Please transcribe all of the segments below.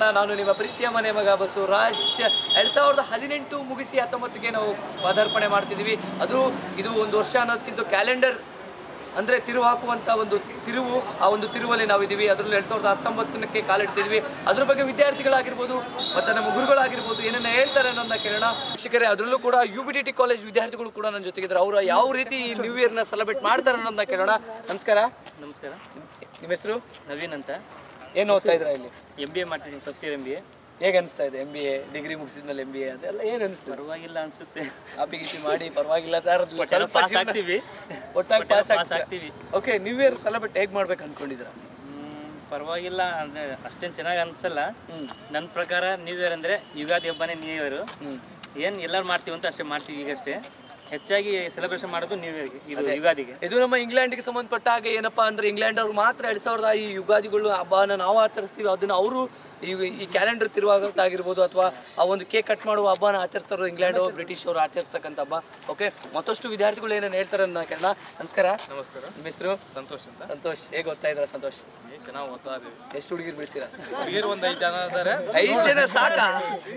ನಾನು ನಿಮ್ಮ ಪ್ರೀತಿಯ ಮನೆ ಮಗ ಬಸು ರಾಜ್ ಎರಡ್ ಸಾವಿರದ ಹದಿನೆಂಟು ಮುಗಿಸಿ ಹತ್ತೊಂಬತ್ತಿಗೆ ನಾವು ಪದಾರ್ಪಣೆ ಮಾಡ್ತಿದ್ದೀವಿ ಅದು ಇದು ಒಂದು ವರ್ಷ ಅನ್ನೋದಕ್ಕಿಂತ ಕ್ಯಾಲೆಂಡರ್ ಅಂದರೆ ತಿರುವು ಹಾಕುವಂಥ ಒಂದು ತಿರುವು ಆ ಒಂದು ತಿರುವಲ್ಲಿ ನಾವಿದ್ದೀವಿ ಅದರಲ್ಲಿ ಎರಡು ಸಾವಿರದ ಹತ್ತೊಂಬತ್ತಕ್ಕೆ ಕಾಲಿಡ್ತಿದ್ವಿ ಅದ್ರ ಬಗ್ಗೆ ವಿದ್ಯಾರ್ಥಿಗಳಾಗಿರ್ಬೋದು ಮತ್ತು ನಮ್ಮ ಗುರುಗಳಾಗಿರ್ಬೋದು ಏನನ್ನ ಹೇಳ್ತಾರೆ ಅನ್ನೋದನ್ನ ಕೇಳೋಣ ಶಿಕ್ಷಕರೇ ಅದರಲ್ಲೂ ಕೂಡ U B D T college ವಿದ್ಯಾರ್ಥಿಗಳು ಕೂಡ ನನ್ನ ಜೊತೆಗಿದ್ದಾರೆ ಅವರು ಯಾವ ರೀತಿ ಈ ನ್ಯೂ ಇಯರ್ನ ಸೆಲೆಬ್ರೇಟ್ ಮಾಡ್ತಾರೆ ಅನ್ನೋದನ್ನ ಕೇಳೋಣ ನಮಸ್ಕಾರ ನಮಸ್ಕಾರ ನಿಮ್ಮ ಹೆಸರು ನವೀನ್ ಅಂತ ಏನು ಓದ್ತಾ ಇದ್ದೀರಾ ಇಲ್ಲಿ ಎಂ ಬಿ ಎ ಮಾಡ್ತಿದ್ದೀನಿ first year M B A ಹೇಗೆ ಅನಿಸ್ತಾ ಇದೆ ಎಂ ಬಿ ಎ ಡಿಗ್ರಿ ಮುಗಿಸಿದ್ಮೇಲೆ ಎಂ ಬಿ ಎ ಅದೆಲ್ಲ ಏನು ಅನಿಸ್ತದೆ ಪರವಾಗಿಲ್ಲ ಅನ್ಸುತ್ತೆ ಕಾಪಿ ಗೀಪಿ ಮಾಡಿ ಪರವಾಗಿಲ್ಲ ಸರ್ ಒಟ್ಟಾರೆ ಪಾಸ್ ಆಗ್ತೀವಿ ಒಟ್ಟಾಗಿ ಪಾಸ್ ಪಾಸ್ ಆಗ್ತೀವಿ ಓಕೆ ನ್ಯೂ ಇಯರ್ ಸೆಲೆಬ್ರೇಟ್ ಹೇಗೆ ಮಾಡ್ಬೇಕು ಅನ್ಕೊಂಡಿದ್ದೀರಾ ಹ್ಮ್, ಪರವಾಗಿಲ್ಲ ಅಂದ್ರೆ ಅಷ್ಟೇನು ಚೆನ್ನಾಗಿ ಅನ್ಸಲ್ಲ ಹ್ಮ್ ನನ್ನ ಪ್ರಕಾರ ನ್ಯೂ ಇಯರ್ ಅಂದ್ರೆ ಯುಗಾದಿ ಹಬ್ಬನೇ ನ್ಯೂ ಇಯರ್ ಹ್ಮ್ ಏನು ಎಲ್ಲರೂ ಮಾಡ್ತೀವಿ ಅಂತ ಅಷ್ಟೇ ಮಾಡ್ತೀವಿ ಈಗಷ್ಟೇ ಹೆಚ್ಚಾಗಿ ಸೆಲೆಬ್ರೇಷನ್ ಮಾಡೋದು ನ್ಯೂ ಇಯರ್ಗೆ ಇದು ಯುಗಾದಿಗೆ ಇದು ನಮ್ಮ ಇಂಗ್ಲೆಂಡ್ಗೆ ಸಂಬಂಧಪಟ್ಟ ಹಾಗೆ ಏನಪ್ಪಾ ಅಂದ್ರೆ ಇಂಗ್ಲೆಂಡ್ ಅವ್ರು ಮಾತ್ರ ಎರಡ್ ಸಾವಿರದ ಈ ಯುಗಾದಿಗಳು ಹಬ್ಬನ ನಾವು ಆಚರಿಸ್ತೀವಿ ಅದನ್ನ ಅವರು ಈ ಈ ಕ್ಯಾಲೆಂಡರ್ ತಿರುವಾಗತ್ತಾಗಿರ್ಬೋದು ಅಥವಾ ಆ ಒಂದು ಕೇಕ್ ಕಟ್ ಮಾಡುವ ಹಬ್ಬನ ಆಚರಿಸ್ತಾರೋ ಇಂಗ್ಲೆಂಡ್ ಬ್ರಿಟಿಷ್ ಅವರು ಆಚರಿಸ್ತಕ್ಕಂಥ ಹಬ್ಬ ಓಕೆ ಮತ್ತಷ್ಟು ವಿದ್ಯಾರ್ಥಿಗಳು ಏನೇನು ಹೇಳ್ತಾರೆ ಅನ್ನೋ ಕೇಳೋಣ ನಮಸ್ಕಾರ ನಮಸ್ಕಾರ ನಿಮ್ಮ ಹೆಸರು ಸಂತೋಷ್ ಅಂತ ಸಂತೋಷ್ ಹೇಗೆ ಓದ್ತಾ ಇದ್ರ ಸಂತೋಷ್ ಚೆನ್ನಾಗಿ ಓದ್ತಾ ಇದೀವಿ ಎಷ್ಟು ಹುಡುಗಿರು ಬಿಡಿಸಿರ ಹುಡುಗಿರು ಒಂದ್ ಐದು ಜನ ಇದ್ದಾರೆ ಐದು ಜನ ಸಾಕಾ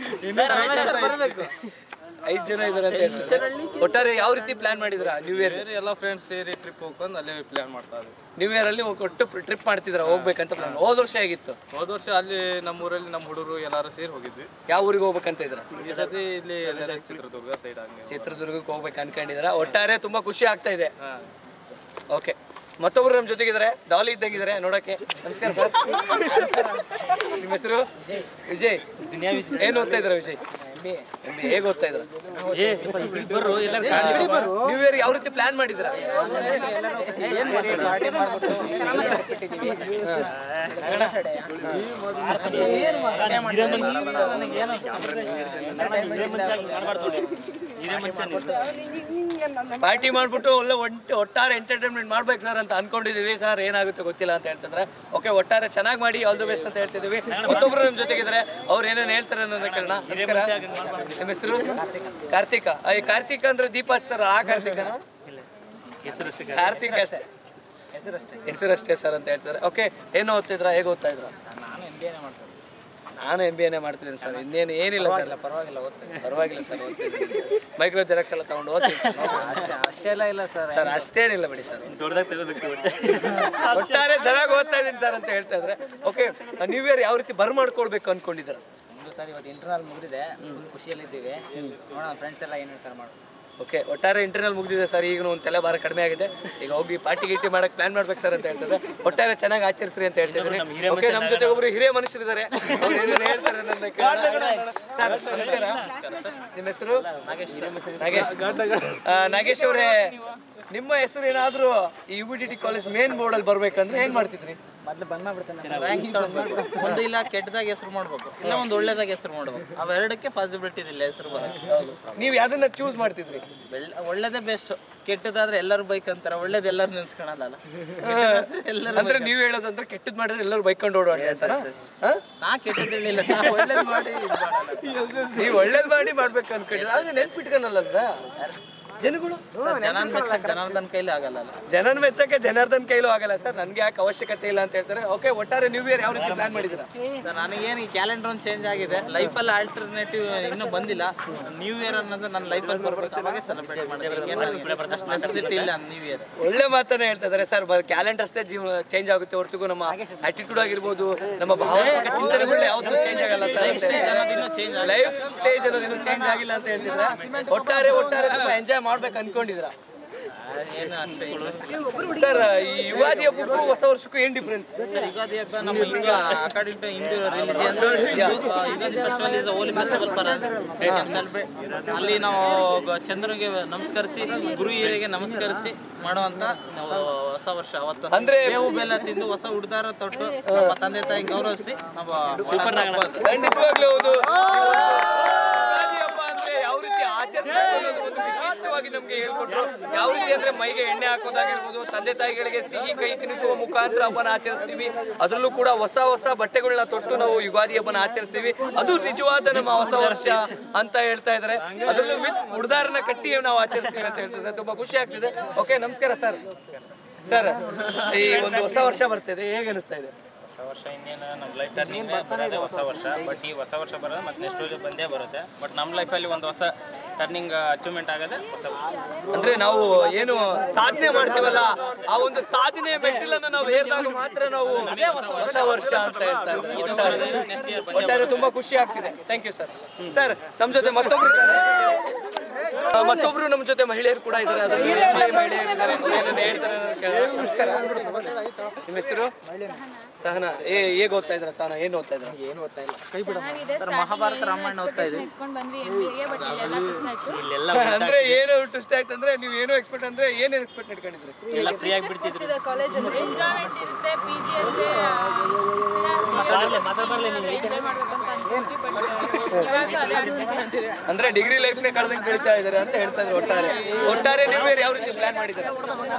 ಐದು ಜನ ಇದಾರೆ ಅಂತ ಹೇಳ್ತಾರೆ ಒಟ್ಟಾರೆ ಯಾವ ರೀತಿ ಪ್ಲಾನ್ ಮಾಡಿದ್ರ ನ್ಯೂ ಇಯರ್ ಬೇರೆ ಎಲ್ಲ ಫ್ರೆಂಡ್ಸ್ ಸೇರಿ ಟ್ರಿಪ್ ಹೋಗ್ಕೊಂಡು ಅಲ್ಲೇ ಪ್ಲಾನ್ ಮಾಡ್ತಾ ಇದ್ವಿ ನ್ಯೂ ಇಯರ್ ಅಲ್ಲಿ ಒಟ್ಟು ಟ್ರಿಪ್ ಮಾಡ್ತಿದ್ರ ಹೋಗ್ಬೇಕಂತ ಪ್ಲಾನ್ ಹೋದ ವರ್ಷ ಹೇಗಿತ್ತು ಹೋದ ವರ್ಷ ಅಲ್ಲಿ ನಮ್ಮ ಊರಲ್ಲಿ ನಮ್ಮ ಹುಡುಗರು ಎಲ್ಲರೂ ಸೇರಿ ಹೋಗಿದ್ವಿ ಯಾವ ಊರಿಗೆ ಹೋಗ್ಬೇಕಂತ ಇದ್ರ ಈ ಸತಿ ಇಲ್ಲಿ ಎಲ್ಲರ ಚಿತ್ರದುರ್ಗ ಸೈಡ್ ಹಂಗೆ ಚಿತ್ರದುರ್ಗಕ್ಕೆ ಹೋಗ್ಬೇಕು ಅನ್ಕೊಂಡಿದ್ರ ಒಟ್ಟಾರೆ ತುಂಬಾ ಖುಷಿ ಆಗ್ತಾ ಇದೆ ಹಾ. ಓಕೆ ಮತ್ತೊಬ್ರು ನಮ್ಮ ಜೊತೆಗಿದ್ದಾರೆ ಡಾಲಿ ಇದ್ದಂಗಿದ್ದಾರೆ ನೋಡಕ್ಕೆ ನಮಸ್ಕಾರ ಸರ್ ನಿಮ್ಮ ಹೆಸರು ವಿಜಯ್ ಏನ್ ಓದ್ತಾ ಇದ್ರ ವಿಜಯ್ MBA. ಹೇಗೆ ಓದ್ತಾ ಇದ್ರ ಏ ಸ್ವಲ್ಪ ಇಬ್ಬರು ಎಲ್ಲರೂ ನ್ಯೂ ಇಯರ್ ಯಾವ ರೀತಿ ಪ್ಲಾನ್ ಮಾಡಿದ್ರ ಹಿರೇ ಮನುಷ್ಯ ನೀವು. ಪಾರ್ಟಿ ಮಾಡ್ಬಿಟ್ಟು ಒಳ್ಳೆ ಒಂಟ್ ಒಟ್ಟಾರೆ ಎಂಟರ್ಟೈನ್ಮೆಂಟ್ ಮಾಡ್ಬೇಕು ಸರ್ ಅಂತ ಅನ್ಕೊಂಡಿದೀವಿ ಸರ್ ಏನಾಗುತ್ತೆ ಗೊತ್ತಿಲ್ಲ ಅಂತ ಹೇಳ್ತಿದ್ರೆ ಓಕೆ ಒಟ್ಟಾರೆ ಚೆನ್ನಾಗಿ ಮಾಡಿ ಆಲ್ ದ ಬೆಸ್ಟ್ ಅಂತ ಹೇಳ್ತಿದೀವಿ ಮತ್ತೊಬ್ರು ನಮ್ಮ ಜೊತೆಗಿದ್ರೆ ಅವ್ರು ಏನೇನು ಹೇಳ್ತಾರೆ ಅನ್ನೋದನ್ನ ಕೇಳೋಣ ನಮಸ್ಕಾರ ನಿಮ್ಮ ಹೆಸರು ಕಾರ್ತಿಕ ಅಯ್ಯ ಕಾರ್ತಿಕ್ ಅಂದ್ರೆ ದೀಪ ಸರ್ ಆ ಕಾರ್ತಿಕನ ಹೆಸರಷ್ಟೇ ಕಾರ್ತಿಕ್ ಅಷ್ಟೇ ಹೆಸರಷ್ಟೇ ಸರ್ ಅಂತ ಹೇಳ್ತಾರೆ ಓಕೆ ಏನು ಓದ್ತಿದ್ರ ಹೇಗೆ ಓದ್ತಾ ಇದ್ರ ನಾನು ಎಂ ಬಿ ಎನೇ ಮಾಡ್ತಿದ್ದೀನಿ ಸರ್ ಇನ್ನೇನು ಏನಿಲ್ಲ ಸರ್ ಪರವಾಗಿಲ್ಲ ಪರವಾಗಿಲ್ಲ ಸರ್ ಓದ್ತಿದ್ದೀನಿ ಮೈಕ್ರೋ ಜೆರಾಕ್ಸ್ ಎಲ್ಲ ತಗೊಂಡು ಓದ್ತೀನಿ ಸರ್ ಅಷ್ಟೆಲ್ಲ ಇಲ್ಲ ಸರ್ ಸರ್ ಅಷ್ಟೇನಿಲ್ಲ ಬಿಡಿ ಸರ್ ದೊಡ್ಡದಾಗಿ ತೆಗೋದಕ್ಕೆ ಒಟ್ಟಾರೆ ಚೆನ್ನಾಗಿ ಓದ್ತಾ ಇದ್ದೀನಿ ಸರ್ ಅಂತ ಹೇಳ್ತಾ ಇದ್ರೆ ಓಕೆ ನ್ಯೂ ಇಯರ್ ಯಾವ ರೀತಿ ಬರ್ ಮಾಡ್ಕೊಳ್ಬೇಕು ಅನ್ಕೊಂಡಿದ್ದೀರ ಒಂದು ಸರ್ ಇವತ್ತು ಇಂಟರ್ನಲ್ ಮುಗಿದಿದೆ ಫುಲ್ ಖುಷಿಯಲ್ಲಿದ್ದೀವಿ ನೋಡೋಣ ಫ್ರೆಂಡ್ಸ್ ಎಲ್ಲ ಏನು ಹೇಳ್ತಾರೆ ಮಾಡು ಓಕೆ ಒಟ್ಟಾರೆ ಇಂಟರ್ನಲ್ ಮುಗಿದಿದೆ ಸರ್ ಈಗ ಒಂದು ತಲೆ ಭಾರ ಕಡಿಮೆ ಆಗಿದೆ ಈಗ ಹೋಗಿ ಪಾರ್ಟಿ ಗೀಟಿ ಮಾಡಕ್ ಪ್ಲಾನ್ ಮಾಡ್ಬೇಕು ಸರ್ ಅಂತ ಹೇಳ್ತಿದ್ರೆ ಒಟ್ಟಾರೆ ಚೆನ್ನಾಗಿ ಆಚರಿಸ್ರಿ ಅಂತ ಹೇಳ್ತಿದ್ದೀನಿ ಓಕೆ ನಮ್ಮ ಜೊತೆ ಒಬ್ರು ಹಿರಿಯ ಮನುಷ್ಯರಿದ್ದಾರೆ ಅವ್ರು ಏನೇನು ಹೇಳ್ತಾರೆ ಅನ್ನೋದನ್ನ ಕೇಳೋಣ. ಸರ್ ನಮಸ್ಕಾರ ನಿಮ್ಮ ಹೆಸರು ನಾಗೇಶ್ ಆ, ನಾಗೇಶ್ ಅವರೇ ನಿಮ್ಮ ಹೆಸರು ಏನಾದ್ರು ಈ U B T T college main board ಅಲ್ಲಿ ಬರ್ಬೇಕಂದ್ರೆ ಏನ್ ಮಾಡ್ತಿದ್ರಿ ಮೊದಲು ಬಂದ್ ಮಾಡ್ಬಿಡ್ತಾನೆ ಒಂದು ಇಲ್ಲ ಕೆಟ್ಟದಾಗ ಹೆಸರು ಮಾಡ್ಬೇಕು ಇಲ್ಲ ಒಂದು ಒಳ್ಳೇದಾಗ ಹೆಸರು ಮಾಡ್ಬೇಕು ಅವೆರಡಕ್ಕೆ ಪಾಸಿಬಿಲಿಟಿ ಇಲ್ಲ ಹೆಸರು ಬರೋದು ನೀವು ಯಾವ್ದನ್ನ ಚೂಸ್ ಮಾಡ್ತಿದ್ರಿ ಬೆಳ್ಳ ಒಳ್ಳೇದೇ ಬೆಸ್ಟ್ ಕೆಟ್ಟದಾದ್ರೆ ಎಲ್ಲರೂ ಬೈಕ್ ಅಂತಾರ ಒಳ್ಳೇದು ಎಲ್ಲರೂ ನೆನ್ಸ್ಕೊಳಲ್ಲ ಎಲ್ಲರೂ ಅಂದ್ರೆ ನೀವು ಹೇಳೋದಂದ್ರೆ ಕೆಟ್ಟದ್ ಮಾಡಿದ್ರೆ ಎಲ್ಲರೂ ಬೈಕೊಂಡು ಓಡಾಡಿ ಅಂತ ನಾ ಕೆಟ್ಟದ್ದು ಹೇಳಿಲ್ಲ ನಾ ಒಳ್ಳೇದು ಮಾಡಿ ಇದ್ ಮಾಡಲ್ಲ. ನೀವು ಒಳ್ಳೇದ್ ಮಾಡಿ ಮಾಡ್ಬೇಕು ಅನ್ಕೊಂಡಿದ್ರೆ ಆದ್ರೆ ನೆನ್ಪಿಟ್ಕೊಳಲ್ವಾ ಜನಗಳು ಸರ್, ಜನನ್ ಮೆಚ್ಚಕ್ ಜನಾರ್ದನ್ ಕೈಲಿ ಆಗಲ್ಲ ಜನನ ಮೆಚ್ಚಕ್ಕೆ ಜನಾರ್ದನ್ ಕೈಲೂ ಆಗಲ್ಲ ಸರ್ ನನ್ಗೆ ಯಾಕೆ ಅವಶ್ಯಕತೆ ಇಲ್ಲ ಅಂತ ಹೇಳ್ತಾರೆ ಓಕೆ ಒಟ್ಟಾರೆ ನ್ಯೂ ಇಯರ್ ಯಾವ ರೀತಿ ಪ್ಲಾನ್ ಮಾಡಿದ್ದೀರಾ ಸರ್ ನನಗೇನು ಈ ಕ್ಯಾಲೆಂಡರ್ ಒಂದು ಚೇಂಜ್ ಆಗಿದೆ ಲೈಫಲ್ಲಿ ಆಲ್ಟರ್ನೇಟಿವ್ ಇನ್ನೂ ಬಂದಿಲ್ಲ ನ್ಯೂ ಇಯರ್ ಅನ್ನೋದು ನನ್ನ ಲೈಫಲ್ಲಿ ಬರ್ಬೇಕು ಅವಾಗೆ ಸೆಲೆಬ್ರೇಟ್ ಮಾಡ್ತೀನಿ ಅಷ್ಟು ನೆಸೆಸಿಟಿ ಇಲ್ಲ ನ್ಯೂ ಇಯರ್ ಒಳ್ಳೆ ಮಾತನ್ನ ಹೇಳ್ತಾ ಇದಾರೆ ಸರ್ ಕ್ಯಾಲೆಂಡರ್ ಅಷ್ಟೇ ಜೀವ ಚೇಂಜ್ ಆಗುತ್ತೆ ಹೊರತುಗೂ ನಮ್ಮ ಆಟಿಟ್ಯೂಡ್ ಆಗಿರ್ಬೋದು ನಮ್ಮ ಭಾವನಾತ್ಮಕ ಚಿಂತನೆಗಳು ಯಾವ್ದು ಚೇಂಜ್ ಆಗಲ್ಲ ಸರ್ ಲೈಫ್ ಸ್ಟೇಜ್ ಅನ್ನೋದು ಇನ್ನೂ ಚೇಂಜ್ ಆಗಿಲ್ಲ ಅಂತ ಹೇಳ್ತಿದ್ರೆ ಒಟ್ಟಾರೆ ಒಟ್ಟಾರೆ ತುಂಬಾ ಎಂಜಾಯ್ ಮಾಡ್ಬೇಕು ಅನ್ಕೊಂಡಿದ್ರ ಏನು ಅಷ್ಟೇ interest ಸರ್ ಈ ಯುಗಾದಿ ಹಬ್ಬಕ್ಕೂ ಹೊಸ ವರ್ಷಕ್ಕೂ ಏನ್ ಡಿಫ್ರೆನ್ಸ್ ಸರ್ ಯುಗಾದಿ ಹಬ್ಬ ನಮ್ಮ Hindu according to Hindu religions Ugadi festival is holy festival for celebrate ಅಲ್ಲಿ ನಾವು ಗ- ಚಂದ್ರನಿಗೆ ನಮಸ್ಕರಿಸಿ ಗುರು ಹಿರಿಯರಿಗೆ ನಮಸ್ಕರಿಸಿ ಮಾಡುವಂತ ನಾವು ಹೊಸ ವರ್ಷ ಅವತ್ತು ಅಂದ್ರೆ- ಬೇವು ಬೆಲ್ಲ ತಿಂದು ಹೊಸ ಉಡ್ದಾರ ತೊಟ್ಟು ನಮ್ಮ ತಂದೆ ತಾಯಿ ಗೌರವಿಸಿ ನಾವು ಮಾಡೋಣ ಹಬ್ಬ ಅದು. ಖಂಡಿತವಾಗ್ಲೂ ಹೌದು ಯುಗಾದಿ ಹಬ್ಬ ಅಂದ್ರೆ ಯಾವ ರೀತಿ ಆಚರಿಸಬೇಕು ಅನ್ನೋದು ಒಂದು ವಿಶಿಷ್ಟವಾಗಿ ನಮ್ಗೆ ಹೇಳ್ಕೊಟ್ರು ಯಾವ ರೀತಿ ಅಂದ್ರೆ ಮೈಗೆ ಎಣ್ಣೆ ಹಾಕೋದಾಗಿರ್ಬೋದು ತಂದೆ ತಾಯಿಗಳಿಗೆ ಸಿಹಿ ಕೈ ತಿನ್ನಿಸುವ ಮುಖಾಂತರ ಹಬ್ಬನ ಆಚರಿಸ್ತೀವಿ ಅದರಲ್ಲೂ ಕೂಡ ಹೊಸ ಹೊಸ ಬಟ್ಟೆಗಳನ್ನ ತೊಟ್ಟು ನಾವು ಯುಗಾದಿ ಹಬ್ಬನ ಆಚರಿಸ್ತೀವಿ ಅದು ನಿಜವಾದ ನಮ್ಮ ಹೊಸ ವರ್ಷ ಅಂತ ಹೇಳ್ತಾ ಇದ್ದಾರೆ ಅದರಲ್ಲೂ ವಿತ್ ಉಡ್ದಾರನ ಕಟ್ಟಿ ನಾವು ಆಚರಿಸ್ತೀವಿ ಅಂತ ಹೇಳ್ತಿದ್ದಾರೆ ತುಂಬಾ ಖುಷಿ ಆಗ್ತಿದೆ ಓಕೆ ನಮಸ್ಕಾರ ಸರ್ ಸರ್ ಈ ಒಂದು ಹೊಸ ವರ್ಷ ಬರ್ತಿದೆ ಹೇಗೆ ಅನಿಸ್ತಾ ಇದೆ ಹೊಸ ಹೊಸ ವರ್ಷ ಇನ್ನೇನು ನಮ್ಮ ಲೈಫ್ ಟರ್ನಿಂಗ್ ಬರೋದೇ ಹೊಸ ವರ್ಷ ಬಟ್ ಈ ಹೊಸ ವರ್ಷ ಬರೋದು ಮತ್ತೆ ನೆಕ್ಸ್ಟ್ ವರ್ಷ ಬಂದೇ ಬರುತ್ತೆ ಬಟ್ ನಮ್ಮ ಲೈಫಲ್ಲಿ ಒಂದು ಹೊಸ ಟರ್ನಿಂಗ್ ಅಚೀವ್ಮೆಂಟ್ ಆಗೋದೇ ಹೊಸ ವರ್ಷ ಅಂದ್ರೆ ನಾವು ಏನು ಸಾಧನೆ ಮಾಡ್ತೀವಲ್ಲ ಆ ಒಂದು ಸಾಧನೆ ಮೆಟ್ಟಿಲನ್ನು ನಾವು ಏರಿದಾಗ ಮಾತ್ರ ನಾವು ಹೊಸ ವರ್ಷ ಅಂತ ಹೇಳ್ತಾ ಇದ್ದೀವಿ ಒಟ್ಟಾರೆ ಒಟ್ಟಾರೆ ತುಂಬಾ ಖುಷಿ ಆಗ್ತಿದೆ ಥ್ಯಾಂಕ್ ಯು ಸರ್ ಸರ್ ನಮ್ಮ ಜೊತೆ ಮತ್ತೊಬ್ರು ಇದ್ದಾರೆ. ಆ, ಮತ್ತೊಬ್ರು ನಮ್ಮ ಜೊತೆ ಮಹಿಳೆಯರು ಕೂಡ ಇದ್ದಾರೆ ಅದರಲ್ಲಿ ಮಹಿಳೆ- ಮಹಿಳೆಯರು ಇದ್ದಾರೆ ಅವ್ರು ಏನೇನು ಹೇಳ್ತಾರೆ ಅನ್ನೋದನ್ನ ಕೇಳೋಣ. ನಮಸ್ಕಾರ ನಿಮ್ಮ ಹೆಸರು ಸಹನಾ ಏ ಹೇಗೆ ಓದ್ತಾ ಇದ್ರ ಸಹನಾ ಏನು ಓದ್ತಾ ಇದ್ರ ಏನು ಓದ್ತಾ ಇಲ್ಲ ಮಹಾಭಾರತ ರಾಮಾಯಣ ಓದ್ತಾ ಇದ್ವಿ ಇಟ್ಕೊಂಡು ಬಂದ್ವಿ ಎಂ ಬಿ ಬಟ್ ಇಲ್ಲೆಲ್ಲ ಮಿಸ್ ಆಯ್ತು ಇಲ್ಲೆಲ್ಲ ಅಂದ್ರೆ ಏನು ಟ್ವಿಸ್ಟ್ ಆಯ್ತು ಅಂದ್ರೆ ನೀವು ಏನು ಎಕ್ಸ್ಪೆಕ್ಟ್ ಅಂದ್ರೆ ಏನು ಎಕ್ಸ್ಪೆಕ್ಟ್ ಇಟ್ಕೊಂಡಿದ್ರಿ ಎಲ್ಲ ಫ್ರೀ ಆಗಿ ಬಿಡ್ತಿದ್ರು ಕಾಲೇಜಲ್ಲಿ ಎಂಜಾಯ್ಮೆಂಟ್ ಇರುತ್ತೆ ಪಿ ಜಿ ಅಂದ್ರೆ ಎಂಜಾಯ್ ಮಾಡ್ಬೇಕು ಅಂತ ಅನ್ಕೊಂಡ್ವಿ ಬಟ್ ಇವಾಗ ಅಲ್ಲ. ಅಂದ್ರೆ ಡಿಗ್ರಿ ಲೈಫ್ ನೇ ಕಳೆದಂಗೆ ಬೆಳಿತಾ ಇದಾರೆ ಅಂತ ಹೇಳ್ತಾ ಇದ್ರು ಒಟ್ಟಾರೆ ಒಟ್ಟಾರೆ ನೀವು ಬೇರೆ ಯಾವ ರೀತಿ ಪ್ಲಾನ್ ಮಾಡಿದ್ದಾರೆ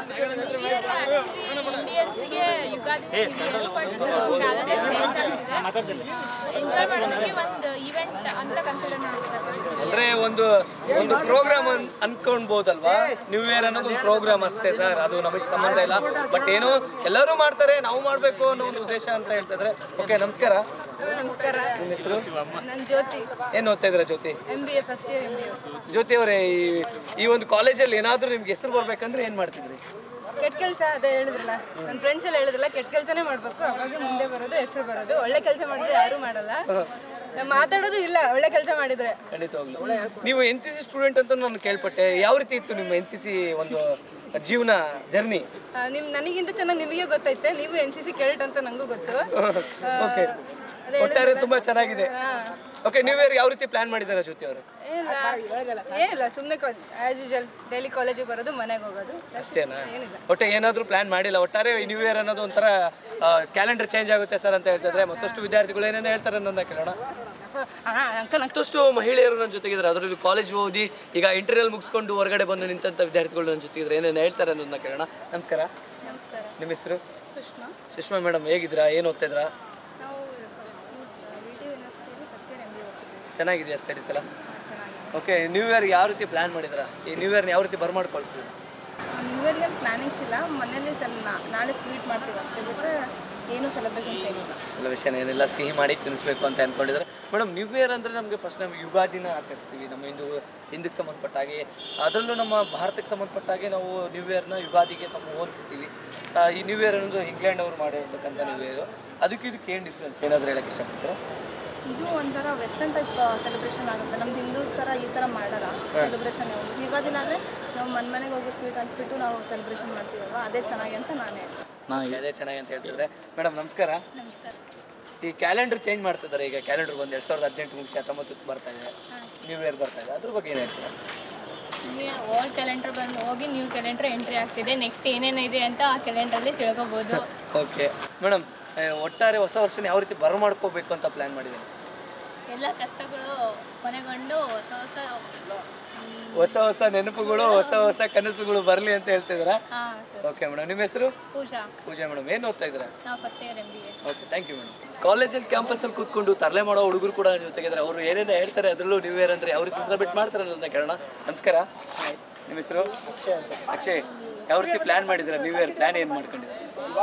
ಇಂಡಿಯನ್ಸ್ಗೆ ಯುಗಾದಿ ಬಟ್ ಕ್ಯಾಲೆಂಡರ್ ಚೇಂಜ್ ಆಗ್ತಿದೆ ಎಂಜಾಯ್ ಮಾಡೋದಕ್ಕೆ ಒಂದು ಇವೆಂಟ್ ಅಂತ ಕನ್ಸಿಡರ್ ಮಾಡ್ತಾರೆ ಅಂದ್ರೆ ಒಂದು ಒಂದು ಪ್ರೋಗ್ರಾಮ್ ಅನ್ಕೊಳ್ಬಹುದಲ್ವಾ ನ್ಯೂ ಇಯರ್ ಅನ್ನೋದು ಒಂದು ಪ್ರೋಗ್ರಾಮ್ ಅಷ್ಟೇ ಸರ್ ಅದು ನಮಗೆ ಸಂಬಂಧ ಇಲ್ಲ ಬಟ್ ಏನೋ ಎಲ್ಲರೂ ಮಾಡ್ತಾರೆ ನಾವು ಮಾಡ್ಬೇಕು ಅನ್ನೋ ಒಂದು ಉದ್ದೇಶ ಅಂತ ಹೇಳ್ತಾ ಇದ್ರೆ ಓಕೆ ನಮಸ್ಕಾರ ನಮಸ್ಕಾರ ನಿಮ್ಮ ಹೆಸರು ನನ್ನ ಜ್ಯೋತಿ ಏನ್ ಓದ್ತಾ ಇದ್ರ Jyothi M B A first year M B A Jyothi ಅವರೇ ಈ ಈ ಒಂದು ಕಾಲೇಜಲ್ಲಿ ಏನಾದ್ರೂ ನಿಮ್ಗೆ ಹೆಸರು ಬರ್ಬೇಕಂದ್ರೆ ಏನ್ ಮಾಡ್ತಿದ್ರಿ ಕೆಟ್ಟ ಕೆಲಸ ಅದೇ ಹೇಳಿದ್ರಲ್ಲ ನನ್ನ ಫ್ರೆಂಡ್ಸ್ ಎಲ್ಲ ಹೇಳಿದ್ರಲ್ಲ ಕೆಟ್ಟ ಕೆಲಸನೇ ಮಾಡ್ಬೇಕು ಅವಾಗ ಮುಂದೆ ಬರೋದು ಹೆಸರು ಬರೋದು ಒಳ್ಳೆ ಕೆಲಸ ಮಾಡಿದ್ರೆ ಯಾರು ಮಾಡಲ್ಲ ನಾವ್ ಮಾತಾಡೋದು ಇಲ್ಲ ಒಳ್ಳೆ ಕೆಲಸ ಮಾಡಿದ್ರೆ ಖಂಡಿತವಾಗ್ಲು ನೀವು ಎನ್ ಸಿ ಸಿ ಸ್ಟೂಡೆಂಟ್ ಅಂತ ನಾನು ಕೇಳ್ಪಟ್ಟೆ ಯಾವ ರೀತಿ ಇತ್ತು ನಿಮ್ಮ ಎನ್ ಸಿ ಸಿ ಒಂದು ಜೀವನ ಜರ್ನಿ ಆ, ನಿಮ್ ನನಗಿಂತ ಚೆನ್ನಾಗಿ ನಿಮಗೆ ಗೊತ್ತೈತೆ ನೀವು ಎನ್ ಸಿ ಸಿ ಕೇಳಿಟ್ ಅಂತ ನಂಗೂ ಗೊತ್ತು ಆ, ಓಕೆ ಅದೇ ಒಟ್ಟಾರೆ ತುಂಬಾ ಚೆನ್ನಾಗಿದೆ ಹಾ. ಓಕೆ ನ್ಯೂ ಇಯರ್ ಯಾವ ರೀತಿ ಪ್ಲಾನ್ ಮಾಡಿದ್ದಾರೆ ಜ್ಯೋತಿ ಅವರು ಏನಿಲ್ಲ ಏನಿಲ್ಲ ಸುಮ್ಮನೆ ಆಸ್ ಯೂಶಲ್ ಡೈಲಿ ಕಾಲೇಜಿಗೆ ಬರೋದು ಮನೆಗೆ ಹೋಗೋದು ಅಷ್ಟೇನಾ ಏನಿಲ್ಲ ಒಟ್ಟೆ ಏನಾದ್ರೂ ಪ್ಲಾನ್ ಮಾಡಿಲ್ಲ ಒಟ್ಟಾರೆ ನ್ಯೂ ಇಯರ್ ಅನ್ನೋದು ಒಂಥರ ಕ್ಯಾಲೆಂಡರ್ ಚೇಂಜ್ ಆಗುತ್ತೆ ಸರ್ ಅಂತ ಹೇಳ್ತಿದ್ರೆ ಮತ್ತಷ್ಟು ವಿದ್ಯಾರ್ಥಿಗಳು ಏನೇನು ಹೇಳ್ತಾರೆ ಅನ್ನೋದನ್ನ ಕೇಳೋಣ ಅಣ್ಣ ಅಂಕಲ್ ಮತ್ತಷ್ಟು ಮಹಿಳೆಯರು ನನ್ನ ಜೊತೆಗಿದ್ದಾರೆ ಅದರಲ್ಲಿ ಕಾಲೇಜ್ ಓದಿ ಈಗ ಇಂಟರ್ವ್ಯೂಲ್ ಮುಗಿಸ್ಕೊಂಡು ಹೊರಗಡೆ ಬಂದು ನಿಂತಂತ ವಿದ್ಯಾರ್ಥಿಗಳು ನನ್ನ ಜೊತೆಗಿದ್ದಾರೆ ಏನೇನು ಹೇಳ್ತಾರೆ ಅನ್ನೋದನ್ನ ಕೇಳೋಣ ನಮಸ್ಕಾರ ನಮಸ್ಕಾರ ನಿಮ್ಮ ಹೆಸರು ಸುಷ್ಮಾ ಸುಷ್ಮಾ ಮೇಡಮ್ ಹೇಗಿದ್ದೀರಾ ಏನು ಓದ್ತಾ ಇದ್ರಾ ನಾವು ವಿ ಟಿ ಯೂನಿವರ್ಸಿಟಿಯಲ್ಲಿ ಫಸ್ಟ್ ಇಯರ್ ಎಂ ಬಿ ಓದ್ತಿದ್ದೀವಿ ಚೆನ್ನಾಗಿದೆಯಾ ಸ್ಟಡೀಸ್ ಎಲ್ಲ ಚೆನ್ನಾಗಿದೆ ಓಕೆ ನ್ಯೂ ಇಯರ್ ಯಾವ ರೀತಿ ಪ್ಲಾನ್ ಮಾಡಿದ್ರಾ ಈ ನ್ಯೂ ಇಯರ್ನ ಯಾವ ರೀತಿ ಬರ್ಮಾಡ್ಕೊಳ್ತೀವಿ ನ್ಯೂ ಇಯರ್ಗೆ ಪ್ಲಾನಿಂಗ್ಸ್ ಇಲ್ಲ ಮನೇಲಿ ಸ್ವಲ್ಪ ನಾಳೆ ಸ್ವೀಟ್ ಮಾಡ್ತೀವಿ ಅಷ್ಟೇ ಬಿಟ್ಟರೆ ಏನು ಸೆಲೆಬ್ರೇಷನ್ಸ್ ಏನಿಲ್ಲ ಸೆಲೆಬ್ರೇಷನ್ ಏನಿಲ್ಲ ಸಿಹಿ ಮಾಡಿ ತಿನ್ನಿಸ್ಬೇಕು ಅಂತ ಅನ್ಕೊಂಡಿದ್ದಾರೆ ಮೇಡಮ್ ನ್ಯೂ ಇಯರ್ ಅಂದರೆ ನಮಗೆ ಫಸ್ಟ್ ನಾವು ಯುಗಾದಿನ ಆಚರಿಸ್ತೀವಿ ನಮ್ಮ ಹಿಂದೂ ಹಿಂದಕ್ಕೆ ಸಂಬಂಧಪಟ್ಟ ಹಾಗೆ ಅದರಲ್ಲೂ ನಮ್ಮ ಭಾರತಕ್ಕೆ ಸಂಬಂಧಪಟ್ಟ ಹಾಗೆ ನಾವು ನ್ಯೂ ಇಯರ್ನ ಯುಗಾದಿಗೆ ಸಮ ಹೋಲಿಸ್ತೀವಿ ಆ, ಈ ನ್ಯೂ ಇಯರ್ ಅನ್ನೋದು ಇಂಗ್ಲೆಂಡ್ ಅವರು ಮಾಡಿರ್ತಕ್ಕಂಥ ನ್ಯೂ ಇಯರ್ ಅದಕ್ಕೆ ಇದಕ್ಕೆ ಏನು ಡಿಫ್ರೆನ್ಸ್ ಏನಾದರೂ ಹೇಳಕ್ಕೆ ಇಷ್ಟಪಡ್ತೀರಾ ಇದು ಒಂಥರ ವೆಸ್ಟರ್ನ್ ಟೈಪ್ ಸೆಲೆಬ್ರೇಷನ್ ಆಗುತ್ತೆ ನಮ್ದು ಹಿಂದೂಸ್ ಥರ ಈ ಥರ ಮಾಡಲ್ಲ ಸೆಲೆಬ್ರೇಷನ್ ಯುಗಾದಿನ ಆದರೆ ನಾವು ಮನೆ ಮನೆಗೆ ಹೋಗಿ ಸ್ವೀಟ್ ಹಂಚ್ಬಿಟ್ಟು ನಾವು ಸೆಲೆಬ್ರೇಷನ್ ಮಾಡ್ತೀವಲ್ವ ಅದೇ ಚೆನ್ನಾಗಿ ಅಂತ ನಾನು ಹೇಳ್ತೀನಿ ಹಾಂ ಅದೇ ಚೆನ್ನಾಗಿ ಅಂತ ಹೇಳ್ತಿದ್ರೆ ಮೇಡಮ್ ನಮಸ್ಕಾರ ನಮಸ್ಕಾರ ಈ ಕ್ಯಾಲೆಂಡರ್ ಚೇಂಜ್ ಮಾಡ್ತಿದ್ದಾರೆ ಈಗ ಕ್ಯಾಲೆಂಡರ್ ಬಂದು ಎರಡು ಸಾವಿರದ ಹದಿನೆಂಟು ಮುಗಿಸಿ ಹತ್ತೊಂಬತ್ತು ಬರ್ತಾ ಇದೆ ನ್ಯೂ ಇಯರ್ ಬರ್ತಾ ಇದೆ ಅದ್ರ ಬಗ್ಗೆ ಏನು ಹೇಳ್ತೀರಾ ಓಲ್ಡ್ ಕ್ಯಾಲೆಂಡರ್ ಬಂದು ಹೋಗಿ ನ್ಯೂ ಕ್ಯಾಲೆಂಡರ್ ಎಂಟ್ರಿ ಆಗ್ತಿದೆ ನೆಕ್ಸ್ಟ್ ಏನೇನಿದೆ ಅಂತ ಆ ಕ್ಯಾಲೆಂಡ್ರಲ್ಲಿ ತಿಳ್ಕೊಬೋದು ಓಕೆ ಮೇಡಮ್ ಒಟ್ಟಾರೆ ಹೊಸ ವರ್ಷನ ಯಾವ ರೀತಿ ಬರಮಾಡ್ಕೋಬೇಕು ಅಂತ ಪ್ಲ್ಯಾನ್ ಮಾಡಿದ್ದೀನಿ ಎಲ್ಲ ಕಷ್ಟಗಳು ಕೊನೆಗೊಂಡು ಹೊಸ ಹೊಸ ಹೊಸ ಹೊಸ ನೆನಪುಗಳು ಹೊಸ ಹೊಸ ಕನಸುಗಳು ಬರಲಿ ಅಂತ ಹೇಳ್ತಿದ್ದೀರಾ ಹಾಂ ಓಕೆ ಮೇಡಮ್ ನಿಮ್ಮ ಹೆಸರು ಪೂಜಾ ಪೂಜಾ ಮೇಡಮ್ ಏನು ಓದ್ತಾ ಇದ್ದೀರಾ ನಾವು first year M B A okay thank you madam ಕಾಲೇಜಲ್ಲಿ ಕ್ಯಾಂಪಸಲ್ಲಿ ಕೂತ್ಕೊಂಡು ತರಲೆ ಮಾಡೋ ಹುಡುಗರು ಕೂಡ ನನ್ನ ಜೊತೆಗಿದ್ದಾರೆ ಅವರು ಏನೇನು ಹೇಳ್ತಾರೆ ಅದರಲ್ಲೂ ನ್ಯೂ ಇಯರ್ ಅಂದರೆ ಯಾವ ರೀತಿ ಸೆಲೆಬ್ರೇಟ್ ಮಾಡ್ತಾರೆ ಅನ್ನೋದನ್ನ ಕೇಳೋಣ ನಮಸ್ಕಾರ ನಿಮ್ಮ ಹೆಸರು ಅಕ್ಷಯ್ ಅಂತ ಅಕ್ಷಯ್ ಯಾವ ರೀತಿ ಪ್ಲಾನ್ ಮಾಡಿದ್ದೀರಾ ನ್ಯೂ ಇಯರ್ ಪ್ಲಾನ್ ಏನು ಮಾಡ್ಕೊಂಡಿದ್ದಾರೆ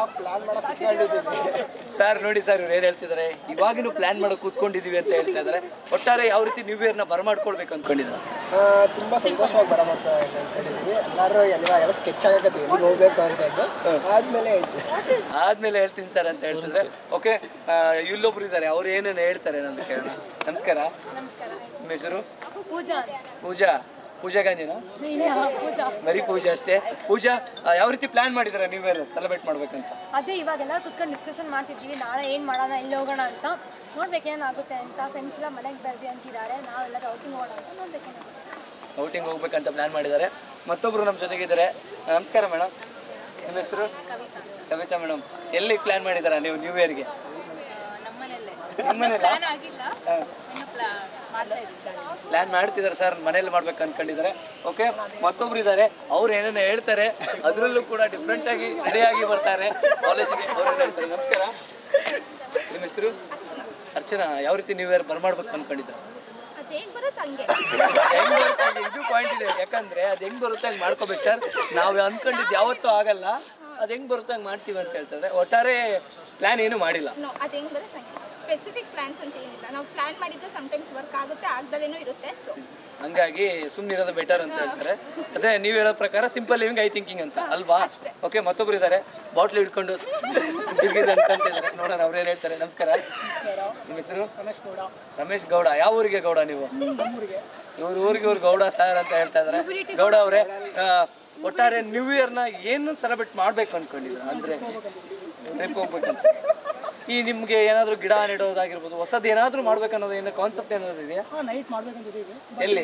ಸರ್ ನೋಡಿ ಸರ್ ಇವ್ರು ಏನು ಹೇಳ್ತಿದ್ದಾರೆ ಇವಾಗಿನೂ ಪ್ಲಾನ್ ಮಾಡೋ ಕೂತ್ಕೊಂಡಿದ್ದೀವಿ ಅಂತ ಹೇಳ್ತಾ ಇದ್ದಾರೆ ಒಟ್ಟಾರೆ ಯಾವ ರೀತಿ ನ್ಯೂ ಇಯರ್ನ ಬರಮಾಡ್ಕೊಳ್ಬೇಕು ಅಂದ್ಕೊಂಡಿದ್ದಾರೆ ತುಂಬ ಸಂತೋಷವಾಗಿ ಬರಮಾಡ್ತಾ ಅನ್ಕೊಂಡಿದ್ವಿ ಎಲ್ಲರೂ ಎಲ್ಲ ಎಲ್ಲ ಸ್ಕೆಚ್ ಆಗಕತ್ತೀವಿ ಎಲ್ಲಿಗೆ ಹೋಗ್ಬೇಕು ಅಂತಂದು ಆದ್ಮೇಲೆ ಹೇಳ್ತೀವಿ ಆದ್ಮೇಲೆ ಹೇಳ್ತೀನಿ ಸರ್ ಅಂತ ಹೇಳ್ತಿದ್ರೆ ಓಕೆ ಇಲ್ಲೊಬ್ರು ಇದ್ದಾರೆ ಅವ್ರು ಏನೇನು ಹೇಳ್ತಾರೆ ನನ್ನ ಕೇಳೋಣ ನಮಸ್ಕಾರ ನಮಸ್ಕಾರ ನಿಮ್ಮ ಹೆಸರು ಪೂಜಾ ಪೂಜಾ ಪೂಜಾ ಗಾಂಧಿನಾ ಪೂಜಾ ಬರೀ ಪೂಜಾ ಅಷ್ಟೇ ಪೂಜಾ ಆ, ಯಾವ ರೀತಿ ಪ್ಲಾನ್ ಮಾಡಿದ್ದಾರೆ ನೀವು ಸೆಲೆಬ್ರೇಟ್ ಮಾಡ್ಬೇಕಂತ ಅದೇ ಇವಾಗೆಲ್ಲ ಕುತ್ಕೊಂಡು ಡಿಸ್ಕಷನ್ ಮಾಡ್ತಿದ್ವಿ ನಾಳೆ ಏನು ಮಾಡೋಣ ಎಲ್ಲಿ ಹೋಗೋಣ ಅಂತ ನೋಡ್ಬೇಕೇನಾಗುತ್ತೆ ಅಂತ ಫ್ರೆಂಡ್ಸ್ ಎಲ್ಲ ಮನೆಗೆ ಬರ್ದಿ ಅಂತಿದ್ದಾರೆ ನಾವೆಲ್ಲ ಔಟಿಂಗ್ ಹೋಗೋಣ ಅಂತ ನೋಡ್ಬೇಕೇನಾಗುತ್ತೆ ಔಟಿಂಗ್ ಹೋಗ್ಬೇಕಂತ ಪ್ಲಾನ್ ಮಾಡಿದ್ದಾರೆ ಮತ್ತೊಬ್ರು ನಮ್ಮ ಜೊತೆಗಿದ್ದಾರೆ ನಮಸ್ಕಾರ ಮೇಡಮ್ ನಿಮ್ಮ ಹೆಸರು ಕವಿತಾ ಮೇಡಮ್ ಎಲ್ಲಿ ಪ್ಲಾನ್ ಮಾಡಿದ್ದೀರಾ ನೀವು ನ್ಯೂ ಇಯರ್ಗೆ ನಮ್ಮನೇಲೆ ಪ್ಲಾನ್ ಆಗಿಲ್ಲ ಇನ್ನು ಮಾಡ್ತಾ ಇದ್ದೀವಿ ಪ್ಲಾನ್ ಮಾಡ್ತಿದ್ದಾರೆ ಸರ್ ಮನೇಲಿ ಮಾಡ್ಬೇಕು ಅನ್ಕೊಂಡಿದ್ದಾರೆ ಓಕೆ ಮತ್ತೊಬ್ರು ಇದ್ದಾರೆ ಅವ್ರು ಏನೇನು ಹೇಳ್ತಾರೆ ಅದರಲ್ಲೂ ಕೂಡ ಡಿಫ್ರೆಂಟ್ ಆಗಿ ರೆಡಿ ಆಗಿ ಬರ್ತಾರೆ ಕಾಲೇಜಿಗೆ ಅವ್ರು ಏನ್ ಹೇಳ್ತಾರೆ ನಮಸ್ಕಾರ ನಿಮ್ಮ ಹೆಸರು ಅರ್ಚನಾ ಯಾವ ರೀತಿ ನ್ಯೂ ಇಯರ್ ಬರ್ಮಾಡ್ಬೇಕು ಅನ್ಕೊಂಡಿದ್ದಾರೆ ಅದು ಹೇಗೆ ಬರುತ್ತೆ ಹಂಗೆ ಹೆಂಗ್ ಬರುತ್ತೆ ಹಂಗೆ ಇದು ಪಾಯಿಂಟ್ ಇದೆ ಯಾಕಂದ್ರೆ ಅದು ಹೆಂಗ್ ಬರುತ್ತೆ ಹಂಗೆ ಮಾಡ್ಕೋಬೇಕು ಸರ್ ನಾವು ಅನ್ಕೊಂಡಿದ್ದು ಯಾವತ್ತೂ ಆಗಲ್ಲ ಅದು ಹೆಂಗ್ ಬರುತ್ತೆ ಹಂಗೆ ಮಾಡ್ತೀವಿ ಅಂತ ಹೇಳ್ತಾರೆ ಒಟ್ಟಾರೆ ಪ್ಲಾನ್ ಏನು ಮಾಡಿಲ್ಲ ನೋ ಅದು ಹೆಂಗೆ ಬರುತ್ತೆ ಸ್ಪೆಸಿಫಿಕ್ ಪ್ಲಾನ್ಸ್ ಅಂತ ಏನಿಲ್ಲ ನಾವು ಪ್ಲಾನ್ ಮಾಡಿದ್ದು ಸಮ್ಟೈಮ್ಸ್ ವರ್ಕ್ ಆಗುತ್ತೆ ಆಗ್ದಲೇನೂ ಇರುತ್ತೆ ಸೊ ಹಂಗಾಗಿ ಸುಮ್ಮನಿರೋದು ಬೆಟರ್ ಅಂತ ಹೇಳ್ತಾರೆ ಅದೇ ನೀವು ಹೇಳೋ ಪ್ರಕಾರ ಸಿಂಪಲ್ ಲಿವಿಂಗ್ ಐ ಥಿಂಕಿಂಗ್ ಅಂತ ಅಲ್ವಾ ಓಕೆ ಮತ್ತೊಬ್ರು ಇದ್ದಾರೆ ಬಾಟ್ಲ್ ಹಿಡ್ಕೊಂಡು ತಿರ್ಗಿದ್ ಅನ್ಕೊಂತಿದ್ದಾರೆ ನೋಡೋಣ ಅವ್ರು ಏನ್ ಹೇಳ್ತಾರೆ ನಮಸ್ಕಾರ ನಿಮ್ಮ ಹೆಸರು ರಮೇಶ್ ಗೌಡ ರಮೇಶ್ ಗೌಡ ಯಾವ ಊರಿಗೆ ಗೌಡ ನೀವು ಇವ್ರ ಊರಿಗೆ ಇವ್ರು ಗೌಡ ಸರ್ ಅಂತ ಹೇಳ್ತಾ ಇದಾರೆ ಗೌಡ ಅವರೇ ಒಟ್ಟಾರೆ ನ್ಯೂ ಇಯರ್ನ ಏನು ಸೆಲೆಬ್ರೇಟ್ ಮಾಡ್ಬೇಕು ಅನ್ಕೊಂಡಿದ್ರು ಅಂದ್ರೆ ಟ್ರಿಪ್ ಹೋಗ್ಬೇಕಂತ ಈ ನಿಮ್ಗೆ ಏನಾದ್ರು ಗಿಡ ನೆಡೋದಾಗಿರ್ಬೋದು ಹೊಸದ್ ಏನಾದ್ರು ಮಾಡ್ಬೇಕನ್ನೋದು ಏನೋ ಕಾನ್ಸೆಪ್ಟ್ ಏನಾದ್ರು ಇದೆಯಾ ನೈಟ್ ಮಾಡ್ಬೇಕಂತಿದ್ದೀವಿ ಎಲ್ಲಿ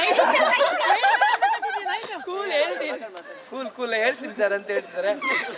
ಕೂಲ್ ಹೇಳ್ತೀನಿ ಕೂಲ್ ಕೂಲ್ ಹೇಳ್ತೀನಿ ಸರ್ ಅಂತ ಹೇಳ್ತಿದ್ದಾರೆ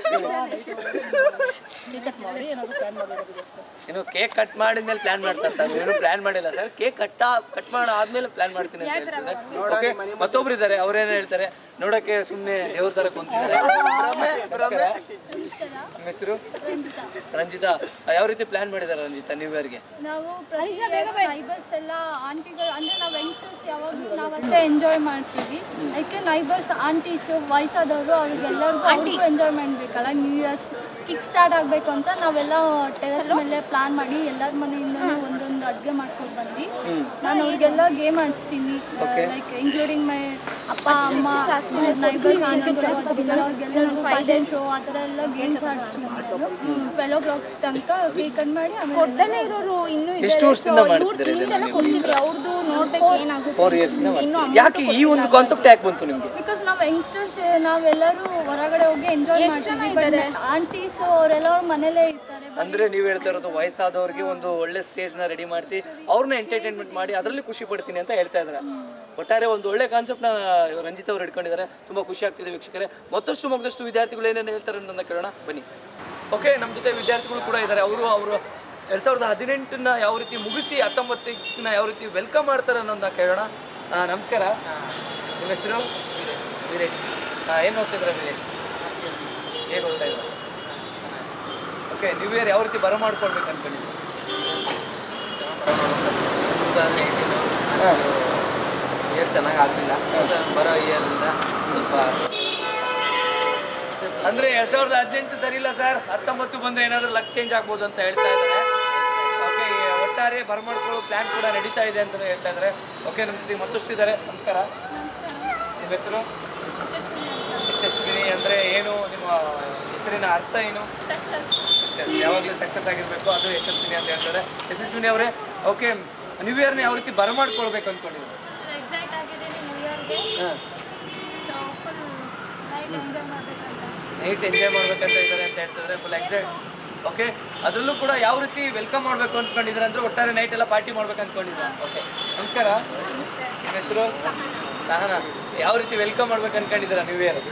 ಟಿಕೆಟ್ ಮಾಡಿ ಏನಾದ್ರು ಪ್ಲಾನ್ ಮಾಡಬೇಕು ಇನ್ನು ಕೇಕ್ ಕಟ್ ಮಾಡಿದ್ಮೇಲೆ ಪ್ಲಾನ್ ಮಾಡ್ತಾರೆ ಸರ್ ಏನು ಪ್ಲಾನ್ ಮಾಡಿಲ್ಲ ಸರ್ ಕೇಕ್ ಕಟ್ ಕಟ್ ಮಾಡಿ ಆದ್ಮೇಲೆ ಪ್ಲಾನ್ ಮಾಡ್ತೀನಿ ಅಂತ ಹೇಳ್ತಿದ್ದಾರೆ ಓಕೆ ಮತ್ತೊಬ್ರು ಇದ್ದಾರೆ ಅವ್ರೇನು ಹೇಳ್ತಾರೆ ನೋಡಕ್ಕೆ ಸುಮ್ಮನೆ ದೇವ್ರ ತರ ಕುಂತಿದ್ದಾರೆ ನಮಸ್ಕಾರ. ನಿಮ್ಮ ಹೆಸರು ರಂಜಿತಾ ಯಾವ ರೀತಿ ಪ್ಲಾನ್ ಮಾಡಿದ್ದಾರೆ ರಂಜಿತಾ ನ್ಯೂ ಇಯರ್ಗೆ ನಾವು ನೈಬರ್ಸ್ ಎಲ್ಲ ಆಂಟಿಗಳು ಅಂದರೆ ನಾವು ಯಂಗ್ಸ್ಟರ್ಸ್ ಯಾವಾಗಲೂ ನಾವು ಅಷ್ಟೇ ಎಂಜಾಯ್ ಮಾಡ್ತೀವಿ ಅದಕ್ಕೆ ನೈಬರ್ಸ್ ಆಂಟೀಸು ವಯಸ್ಸಾದವರು ಅವ್ರಿಗೆಲ್ಲರಿಗೂ ಅವ್ರಿಗೂ ಎಂಜಾಯ್ಮೆಂಟ್ ಬೇಕಲ್ಲ ನ್ಯೂ ಇಯರ್ಸ್ ಕಿಕ್ ಸ್ಟಾರ್ಟ್ ಆಗಬೇಕು ಅಂತ ನಾವೆಲ್ಲ ಟೆರೆಸ್ ಮೇಲೆ ಪ್ಲಾನ್ ಮಾಡಿ ಎಲ್ಲರ ಮನೆಯಿಂದನೂ ಒಂದೊಂದು ಅಡುಗೆ ಮಾಡ್ಕೊಂಡು ಬಂದು ನಾನು ಅವ್ರಿಗೆಲ್ಲ ಗೇಮ್ ಆಡಿಸ್ತೀನಿ ಲೈಕ್ ಇನ್ಕ್ಲೂಡಿಂಗ್ ಮೈ ಅಪ್ಪ ಅಮ್ಮ ನೈಬರ್ಸ್ ಆಂಟಿಗಳು ಅಜ್ಜಿಗಳು ಅವ್ರಿಗೆಲ್ಲರಿಗೂ ಫ್ಯಾಷನ್ ಶೋ ಆ ಥರ ಎಲ್ಲ ಗೇಮ್ಸ್ ಆಡಿಸ್ತೀನಿ ನಾನು ಟ್ವೆಲ್ ಓ ಕ್ಲಾಕ್ ತನಕ ಕೇಕ್ ಕಟ್ ಮಾಡಿ ಆಮೇಲೆ ಇರೋರು ಇನ್ನೂ ಎಷ್ಟು ವರ್ಷದಿಂದ ಮಾಡ್ತಿದ್ದಾರೆ ಇದನ್ನ ನೀವು ಈ ಥರ? ಅವ್ರದ್ದು ನೋಡ್ಬೇಕು ಏನಾಗುತ್ತೆ ಫೋರ್ ಇಯರ್ಸ್ ಯಾಕೆ ಈ ಒಂದು ಕಾನ್ಸೆಪ್ಟ್ ಯಾಕೆ ಬಂತು ನಿಮ್ಗೆ ಬಿಕಾಸ್ ನಾವು ಯಂಗ್ಸ್ಟರ್ಸ್ ನಾವೆಲ್ಲರೂ ಹೊರಗಡೆ ಹೋಗಿ ಎಂಜಾಯ್ ಮಾಡ್ತೀವಿ ಬಟ್ ಆಂಟೀಸ್ ಅವರೆಲ್ಲರೂ ಮನೇಲೇ ಇರ್ತಾರೆ ಅಂದ್ರೆ ನೀವು ಹೇಳ್ತಾ ಇರೋದು ವಯಸ್ಸಾದವ್ರಿಗೆ ಒಂದು ಒಳ್ಳೆ ಸ್ಟೇಜ್ ನ ರೆಡಿ ಮಾಡಿಸಿ ಅವ್ರನ್ನ ಎಂಟರ್ಟೈನ್ಮೆಂಟ್ ಮಾಡಿ ಅದರಲ್ಲಿ ಖುಷಿ ಪಡ್ತೀನಿ ಅಂತ ಹೇಳ್ತಾ ಇದ್ದಾರೆ ಒಟ್ಟಾರೆ ಒಂದು ಒಳ್ಳೆ ಕಾನ್ಸೆಪ್ಟ್ ನ ರಂಜಿತ್ ಅವರು ಇಟ್ಕೊಂಡಿದ್ದಾರೆ ತುಂಬಾ ಖುಷಿ ಆಗ್ತಿದೆ ವೀಕ್ಷಕರೇ ಮತ್ತಷ್ಟು ಮಗದಷ್ಟು ವಿದ್ಯಾರ್ಥಿಗಳು ಏನೇನು ಹೇಳ್ತಾರೆ ಅಂತ ಕೇಳೋಣ ಬನ್ನಿ ಓಕೆ ನಮ್ಮ ಜೊತೆ ವಿದ್ಯಾರ್ಥಿಗಳು ಕೂಡ ಇದ್ದಾರೆ ಅವರು ಅವರು ಎರಡ್ ಸಾವಿರದ ಹದಿನೆಂಟನ್ನ ಯಾವ ರೀತಿ ಮುಗಿಸಿ ಹತ್ತೊಂಬತ್ತನ್ನ ಯಾವ ರೀತಿ ವೆಲ್ಕಮ್ ಮಾಡ್ತಾರೆ ಅನ್ನೋದನ್ನ ಕೇಳೋಣ ಆ, ನಮಸ್ಕಾರ ನಿಮ್ಮ ಹೆಸರು ವೀರೇಶ್ ಏನು ಓದ್ತಿದ್ರೆ ವೀರೇಶ್ ಏನು ಓದ್ತಾ ಇದ್ದಾರೆ ಓಕೆ ನ್ಯೂ ಇಯರ್ ಯಾವ ರೀತಿ ಬರಮಾಡ್ಕೊಳ್ಬೇಕು ಅನ್ಕೊಂಡಿದ್ದೀವಿ ಇಯರ್ ಚೆನ್ನಾಗಿ ಆಗಲಿಲ್ಲ ಬರೋ ಇಯರಿಂದ ಸ್ವಲ್ಪ ಅಂದ್ರೆ ಎರಡ್ ಸಾವಿರದ ಹದಿನೆಂಟು ಸರಿ ಇಲ್ಲ ಸರ್ ಹತ್ತೊಂಬತ್ತು ಬಂದ್ರೆ ಏನಾದ್ರು ಲಕ್ ಚೇಂಜ್ ಆಗ್ಬೋದು ಅಂತ ಹೇಳ್ತಾ ಇದ್ದಾರೆ ಓಕೆ ಒಟ್ಟಾರೆ ಬರಮಾಡ್ಕೊಳ್ಳೋ ಪ್ಲಾನ್ ಕೂಡ ನಡೀತಾ ಇದೆ ಅಂತ ಹೇಳ್ತಾ ಇದ್ದಾರೆ ಓಕೆ ನಮ್ಮ ಜೊತೆ ಮತ್ತಷ್ಟು ಇದ್ದಾರೆ ನಮಸ್ಕಾರ ನಿಮ್ಮ ಹೆಸರು ಯಶಸ್ವಿನಿ ಅಂದ್ರೆ ಏನು ನಿಮ್ಮ ಹೆಸರಿನ ಅರ್ಥ ಏನು ಸಕ್ಸಸ್ ಯಾವಾಗಲೂ ಸಕ್ಸಸ್ ಆಗಿರ್ಬೇಕು ಅದು ಯಶಸ್ವಿನಿ ಅಂತ ಹೇಳ್ತಾರೆ ಯಶಸ್ವಿನಿ ಅವರೇ ಓಕೆ ನ್ಯೂ ಇಯರ್ನ ಯಾವ ರೀತಿ ಬರಮಾಡ್ಕೊಳ್ಬೇಕು ಅನ್ಕೊಂಡಿದ್ದೀವಿ ಎಕ್ಸೈಟ್ ಆಗಿದ್ದೀನಿ ನ್ಯೂ ಇಯರ್ಗೆ ಹಾಂ ಸೊ ಫುಲ್ ನೈಟ್ ಎಂಜಾಯ್ ಮಾಡಬೇಕಂತ ನೈಟ್ ಎಂಜಾಯ್ ಮಾಡ್ಬೇಕಂತ ಇದ್ದಾರೆ ಅಂತ ಹೇಳ್ತಿದ್ರೆ ಫುಲ್ ಎಕ್ಸೈಟ್ ಓಕೆ ಅದರಲ್ಲೂ ಕೂಡ ಯಾವ ರೀತಿ ವೆಲ್ಕಮ್ ಮಾಡಬೇಕು ಅಂದ್ಕೊಂಡಿದ್ದಾರೆ ಅಂದ್ರೆ ಒಟ್ಟಾರೆ ನೈಟ್ ಎಲ್ಲ ಪಾರ್ಟಿ ಮಾಡ್ಬೇಕು ಅಂದ್ಕೊಂಡಿದ್ದಾರೆ ಓಕೆ ನಮಸ್ಕಾರ ನಿಮ್ಮ ಹೆಸರು ಸಹನಾ ಯಾವ ರೀತಿ ವೆಲ್ಕಮ್ ಮಾಡ್ಬೇಕು ಅನ್ಕೊಂಡಿದ್ದೀರಾ ನ್ಯೂ ಇಯರ್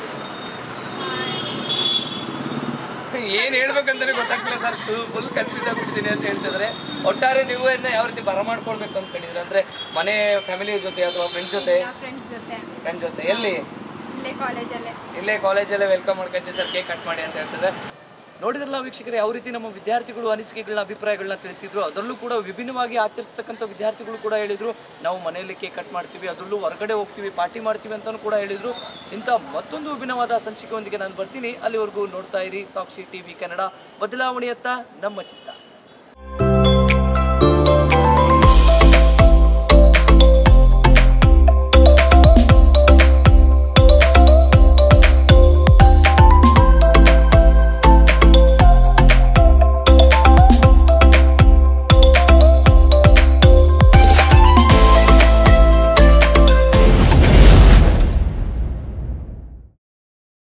ಏನ್ ಹೇಳ್ಬೇಕಂತಾನೆ ಗೊತ್ತಾಗ್ತಿಲ್ಲ ಸರ್ ಫುಲ್ ಕನ್ಫ್ಯೂಸ್ ಆಗ್ಬಿಟ್ಟಿದ್ದೀನಿ ಅಂತ ಹೇಳ್ತಿದ್ರೆ ಒಟ್ಟಾರೆ ನ್ಯೂ ಇಯರ್ನ ಯಾವ ರೀತಿ ಬರಮಾಡ್ಕೊಳ್ಬೇಕು ಅನ್ಕೊಂಡಿದ್ರೆ ಅಂದ್ರೆ ಮನೆ ಫ್ಯಾಮಿಲಿ ಜೊತೆ ಅಥವಾ ಫ್ರೆಂಡ್ಸ್ ಜೊತೆ ಫ್ರೆಂಡ್ಸ್ ಜೊತೆ ಫ್ರೆಂಡ್ ಜೊತೆ ಎಲ್ಲಿ ಇಲ್ಲೇ ಕಾಲೇಜಲ್ಲೇ ಇಲ್ಲೇ ಕಾಲೇಜಲ್ಲೇ ವೆಲ್ಕಮ್ ಮಾಡ್ಕೊಂತೀವಿ ಸರ್ ಕೇಕ್ ಕಟ್ ಮಾಡಿ ಅಂತ ಹೇಳ್ತದೆ ನೋಡಿದ್ರಲ್ಲ ವೀಕ್ಷಕರೇ ಯಾವ ರೀತಿ ನಮ್ಮ ವಿದ್ಯಾರ್ಥಿಗಳು ಅನಿಸಿಕೆಗಳನ್ನ ಅಭಿಪ್ರಾಯಗಳನ್ನ ತಿಳಿಸಿದ್ರು ಅದರಲ್ಲೂ ಕೂಡ ವಿಭಿನ್ನವಾಗಿ ಆಚರಿಸ್ತಕ್ಕಂಥ ವಿದ್ಯಾರ್ಥಿಗಳು ಕೂಡ ಹೇಳಿದ್ರು ನಾವು ಮನೆಯಲ್ಲಿ ಕೇಕ್ ಕಟ್ ಮಾಡ್ತೀವಿ ಅದರಲ್ಲೂ ಹೊರಗಡೆ ಹೋಗ್ತೀವಿ ಪಾರ್ಟಿ ಮಾಡ್ತೀವಿ ಅಂತಲೂ ಕೂಡ ಹೇಳಿದ್ರು ಇಂಥ ಮತ್ತೊಂದು ವಿಭಿನ್ನವಾದ ಸಂಚಿಕೆಯೊಂದಿಗೆ ನಾನು ಬರ್ತೀನಿ ಅಲ್ಲಿವರೆಗೂ ನೋಡ್ತಾ ಇರಿ ಸಾಕ್ಷಿ ಟಿವಿ ಕನ್ನಡ ಬದಲಾವಣೆಯತ್ತ ನಮ್ಮ ಚಿತ್ತ